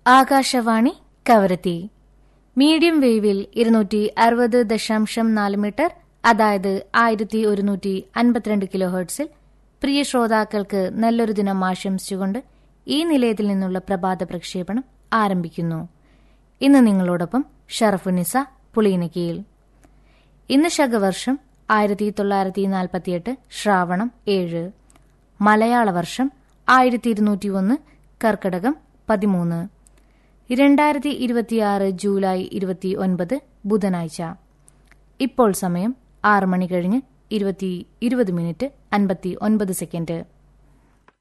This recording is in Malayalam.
ആകാശവാണി കവരത്തി മീഡിയം വേവിൽ ഇരുന്നൂറ്റി അറുപത് ദശാംശം നാല് മീറ്റർ അതായത് ആയിരത്തി ഒരുന്നൂറ്റി അൻപത്തിരണ്ട് കിലോ ഹെർട്സിൽ പ്രിയ ശ്രോതാക്കൾക്ക് നല്ലൊരു ദിനം ആശംസിച്ചുകൊണ്ട് ഈ നിലയത്തിൽ നിന്നുള്ള പ്രഭാത പ്രക്ഷേപണം ആരംഭിക്കുന്നു ഇന്ന് നിങ്ങളോടൊപ്പം ഷറഫുനിസ പുളിയിനക്കിയിൽ ഇന്ന് ശകവർഷം ആയിരത്തി തൊള്ളായിരത്തി നാൽപ്പത്തിയെട്ട് ശ്രാവണം ഏഴ് മലയാള വർഷം ആയിരത്തി ഇരുന്നൂറ്റി ഒന്ന് കർക്കടകം പതിമൂന്ന് രണ്ടായിരത്തി ഇരുപത്തിയാറ് ജൂലൈ ഇരുപത്തി ഒൻപത് ബുധനാഴ്ച ഇപ്പോൾ സമയം ആറ് മണി കഴിഞ്ഞ് ഇരുപത്തി ഇരുപത് മിനിറ്റ് അൻപത്തി ഒൻപത് സെക്കൻഡ്